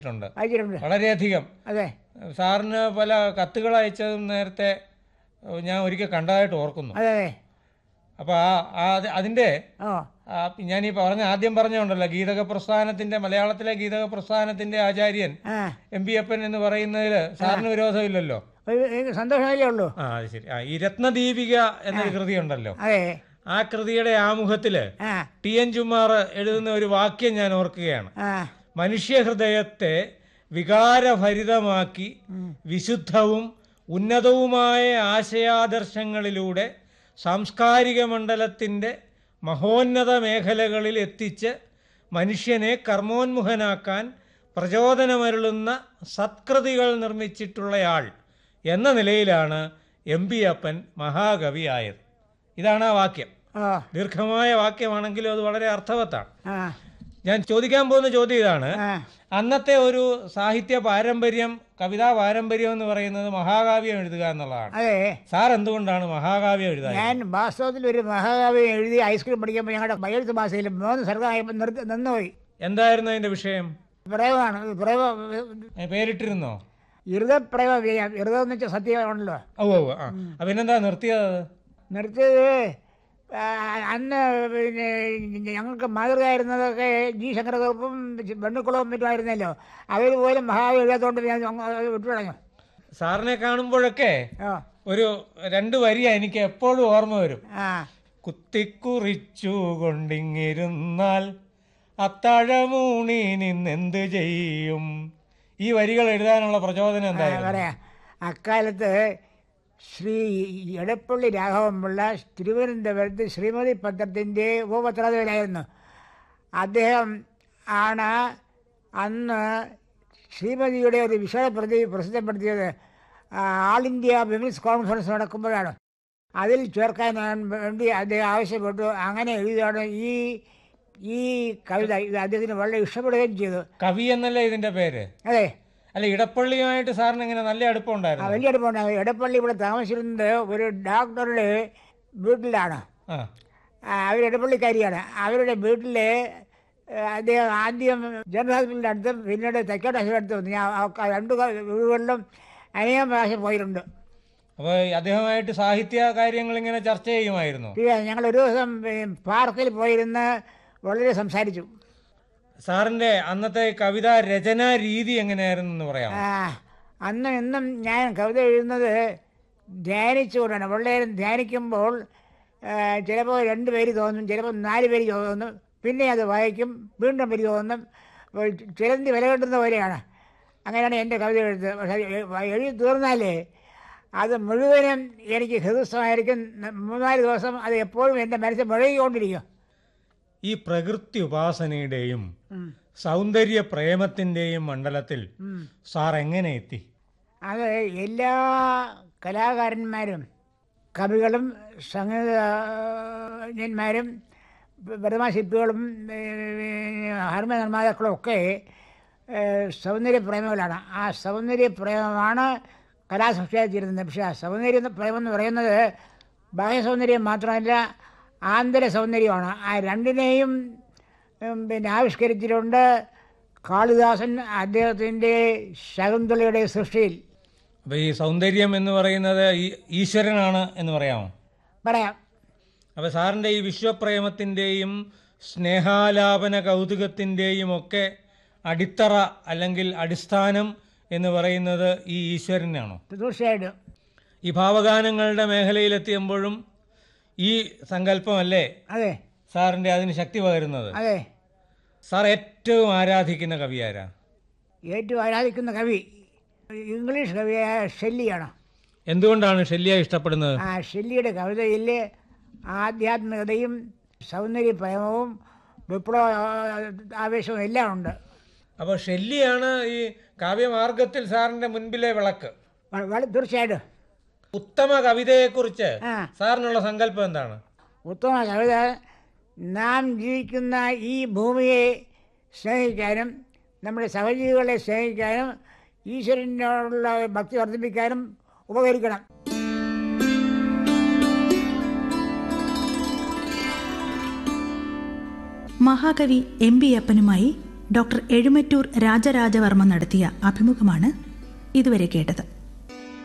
ണ്ട് അയച്ചിട്ടുണ്ട് വളരെയധികം അതെ സാറിന് പല കത്തുകൾ അയച്ചതും നേരത്തെ ഏഹ്, ഞാൻ ഒരിക്കൽ കണ്ടതായിട്ട് ഓർക്കുന്നു അതെ അതെ അപ്പോൾ ആ ആ അത് അതിൻ്റെ ഓ ആ, ഞാൻ ഈ പറഞ്ഞ ആദ്യം പറഞ്ഞുണ്ടല്ലോ ഗീതക പ്രസ്ഥാനത്തിൻ്റെ മലയാളത്തിലെ ഗീതക പ്രസ്ഥാനത്തിൻ്റെ ആചാര്യൻ ആ എം പി അപ്പൻ എന്ന് പറയുന്നതിൽ സാറിന് വിരോധമില്ലല്ലോ ഒരു- ഒരു സന്തോഷമല്ലേ ഉള്ളൂ ആ അത് ശരി ആ ഈ രത്നദീപിക എന്നൊരു കൃതി ഉണ്ടല്ലോ അതെ ആ കൃതിയുടെ ആമുഖത്തിൽ ആ ടി എൻ ചുമാർ എഴുതുന്ന ഒരു വാക്യം ഞാൻ ഓർക്കുകയാണ് ആ മനുഷ്യഹൃദയത്തെ വികാരഭരിതമാക്കി വിശുദ്ധവും ഉന്നതവുമായ ആശയാദർശങ്ങളിലൂടെ സാംസ്കാരിക മണ്ഡലത്തിൻ്റെ മഹോന്നത മേഖലകളിൽ എത്തിച്ച് മനുഷ്യനെ കർമ്മോന്മുഖനാക്കാൻ പ്രചോദനമരുളുന്ന സത്കൃതികൾ നിർമ്മിച്ചിട്ടുള്ളയാൾ എന്ന നിലയിലാണ് എം പി അപ്പൻ മഹാകവിയായത് ഇതാണ് ആ വാക്യം ഓ ദീർഘമായ വാക്യമാണെങ്കിലും അത് വളരെ അർത്ഥവത്താണ് ആ ഞാൻ ചോദിക്കാൻ പോകുന്ന ചോദ്യം ഇതാണ് ആ അന്നത്തെ ഒരു സാഹിത്യ പാരമ്പര്യം കവിതാ പാരമ്പര്യം എന്ന് പറയുന്നത് മഹാകാവ്യം എഴുതുക എന്നുള്ളതാണ് അതെ സാർ എന്തുകൊണ്ടാണ് മഹാകാവ്യം എഴുതാൻ ഞാൻ വാസ്തവത്തിൽ ഒരു മഹാകാവ്യം എഴുതി ഹൈസ്കൂളിൽ പഠിക്കുമ്പോൾ ഞങ്ങളുടെ ബയോളജി ഭാഷയിൽ മൂന്ന് സർഗമായപ്പോൾ നിർത്തി നിന്നുപോയി എന്തായിരുന്നു അതിന്റെ വിഷയം പ്രയോഗമാണ് പ്രയോഗ ഏ, പേരിട്ടിരുന്നോ ഇറുതപ്രയോഗ ചെയ്യാം ഇറുതം എന്ന് വെച്ചാൽ സത്യമാണല്ലോ ഓ ഓ ആ അപ്പൊ പിന്നെന്താ നിർത്തിയത് അത്? നിർത്തിയത് ആ, അന്ന് പിന്നെ ഞങ്ങൾക്ക് മാതൃകയായിരുന്നതൊക്കെ ജി ശങ്കരകുറുപ്പും വെണ്ണുക്കുളവും മറ്റുമായിരുന്നല്ലോ അവർ പോലും മഹാകാവ്യം എഴുതാത്തതുകൊണ്ട് ഞാൻ അങ്ങ് വിട്ടുകളഞ്ഞു സാറിനെ കാണുമ്പോഴൊക്കെ ഓ ഒരു രണ്ട് വരിയ എനിക്ക് എപ്പോഴും ഓർമ്മ വരും ആ കുത്തിക്കുറിച്ചു കൊണ്ടിങ്ങിരുന്നാൽ അത്താഴമൂണി നിന്നെന്ത് ചെയ്യും ഈ വരികൾ എഴുതാനുള്ള പ്രചോദനം ആ, എന്തായിരുന്നു പറയാം അക്കാലത്ത് ശ്രീ എടപ്പള്ളി രാഘവൻപിള്ള തിരുവനന്തപുരത്ത് ശ്രീമതി പത്രത്തിൻ്റെ ഉപപത്രാധിപരായിരുന്നു അദ്ദേഹം ആണ് അന്ന് ശ്രീമതിയുടെ ഒരു വിഷയപ്രതി പ്രസിദ്ധപ്പെടുത്തിയത് ആ, ആൾ ഇന്ത്യ വിമൻസ് കോൺഫറൻസ് നടക്കുമ്പോഴാണ് അതിൽ ചേർക്കാൻ വേണ്ടി അദ്ദേഹം ആവശ്യപ്പെട്ടു അങ്ങനെ എഴുതിയാണ് ഈ ഈ കവിത ഇത് അദ്ദേഹത്തിന് വളരെ ഇഷ്ടപ്പെടുകയും ചെയ്തു കവി എന്നല്ലേ ഇതിന്റെ പേര് അതെ അല്ല ഇടപ്പള്ളിയുമായിട്ട് സാറിന് ഇങ്ങനെ നല്ല ആ അടുപ്പമുണ്ടായിരുന്നു വലിയ അടുപ്പമുണ്ട് എടപ്പള്ളി ഇവിടെ താമസിച്ചിരുന്നത് ഒരു ഡോക്ടറുടെ വീട്ടിലാണ് ആ ആ, അവർ എടപ്പള്ളിക്കാരിയാണ് അവരുടെ വീട്ടിൽ അദ്ദേഹം ആദ്യം ജനറൽ ഹോസ്പിറ്റലിൻ്റെ അടുത്തും പിന്നീട് തെക്കോട്ട് ഹോസ്പിറ്റലിൻ്റെ അടുത്ത് വന്നു ഞാൻ ആ രണ്ട് വീടുകളിലും അനേകം പ്രാവശ്യം പോയിട്ടുണ്ട് അപ്പോൾ അദ്ദേഹമായിട്ട് സാഹിത്യ കാര്യങ്ങൾ ഇങ്ങനെ ചർച്ച ചെയ്യുമായിരുന്നു പിന്നെ ഞങ്ങൾ ഒരു ദിവസം പിന്നെ പാർക്കിൽ പോയിരുന്ന് വളരെ സംസാരിച്ചു സാറിന്റെ അന്നത്തെ കവിതാ രചനാ രീതി എങ്ങനെയായിരുന്നു എന്ന് പറയാം ആ, അന്ന് ഇന്നും ഞാൻ കവിത എഴുതുന്നത് ധ്യാനിച്ചുകൊണ്ടാണ് വളരെ ധ്യാനിക്കുമ്പോൾ ആ, ചിലപ്പോൾ രണ്ട് പേര് തോന്നും ചിലപ്പോൾ നാല് പേര് തോന്നും പിന്നെ അത് വായിക്കും വീണ്ടും പേര് തോന്നും അപ്പോൾ ചിലന്തി വില കിട്ടുന്ന പോലെയാണ് അങ്ങനെയാണ് എൻ്റെ കവിത എഴുതുന്നത് പക്ഷേ എ- എഴുതി തീർന്നാലേ അത് മുഴുവനും എനിക്ക് ഹൃദയമായിരിക്കും മൂന്നാല് ദിവസം അത് എപ്പോഴും എൻ്റെ മനസ്സിൽ മുഴകിക്കൊണ്ടിരിക്കും ഈ പ്രകൃതി ഉപാസനയുടെയും ഉം. സൗന്ദര്യ പ്രേമത്തിന്റെയും മണ്ഡലത്തിൽ ഉം. സാർ എങ്ങനെ എത്തി അത് എല്ലാ കലാകാരന്മാരും കവികളും സംഗീതജ്ഞന്മാരും ഭരതശില്പികളും ഹാർമ നിർമ്മാതാക്കളും ഒക്കെ സൗന്ദര്യപ്രേമികളാണ് ആ സൗന്ദര്യപ്രേമമാണ് കലാസൃഷ്ടിയായിത്തീരുന്നത് പക്ഷേ ആ സൗന്ദര്യ പ്രേമം എന്ന് പറയുന്നത് ബാഹ്യ സൗന്ദര്യം മാത്രമല്ല ആന്തര സൗന്ദര്യമാണ് ആ രണ്ടിനെയും ഉം, പിന്നെ ആവിഷ്കരിച്ചിട്ടുണ്ട് കാളിദാസൻ അദ്ദേഹത്തിൻ്റെ ശകുന്തളയുടെ സൃഷ്ടിയിൽ അപ്പൊ ഈ സൗന്ദര്യം എന്ന് പറയുന്നത് ഈ- ഈശ്വരനാണ് എന്ന് പറയാമോ പറയാം അപ്പൊ സാറിന്റെ ഈ വിശ്വപ്രേമത്തിന്റെയും സ്നേഹാലാപന കൗതുകത്തിന്റെയും ഒക്കെ അടിത്തറ അല്ലെങ്കിൽ അടിസ്ഥാനം എന്ന് പറയുന്നത് ഈ ഈശ്വരനാണോ തീർച്ചയായിട്ടും ഈ ഭാവഗാനങ്ങളുടെ മേഖലയിലെത്തിയുമ്പോഴും ഈ സങ്കല്പമല്ലേ അതെ സാറിന്റെ അതിന് ശക്തി പകരുന്നത് അതെ സാർ ഏറ്റവും ആരാധിക്കുന്ന കവിയാരാ ഏറ്റവും ആരാധിക്കുന്ന കവി ഇംഗ്ലീഷ് കവിയായ ഷെല്ലിയാണ് എന്തുകൊണ്ടാണ് ഷെല്ലിയ ഇഷ്ടപ്പെടുന്നത് ആ ഷെല്ലിയുടെ കവിതയിൽ ആധ്യാത്മികതയും സൗന്ദര്യപ്രേമവും വിപ്ലവ ആവേശവും എല്ലാം ഉണ്ട് അപ്പോൾ ഷെല്ലിയാണ് ഈ കാവ്യമാർഗത്തിൽ സാറിന്റെ മുൻപിലെ വിളക്ക് വ- വള- തീർച്ചയായിട്ടും ഉത്തമ കവിതയെക്കുറിച്ച് ആ സാറിനുള്ള സങ്കല്പം എന്താണ് ഉത്തമ കവിത നാം ജീവിക്കുന്ന ഈ ഭൂമിയെ സ്നേഹിക്കാനും നമ്മുടെ സഹജീവികളെ സ്നേഹിക്കാനും ഈശ്വരനോടുള്ള ഭക്തി വർദ്ധിപ്പിക്കാനും ഉപകരിക്കണം മഹാകവി എം ബി അപ്പനുമായി ഡോക്ടർ എഴുമറ്റൂർ രാജരാജവർമ്മ നടത്തിയ അഭിമുഖമാണ് ഇതുവരെ കേട്ടത്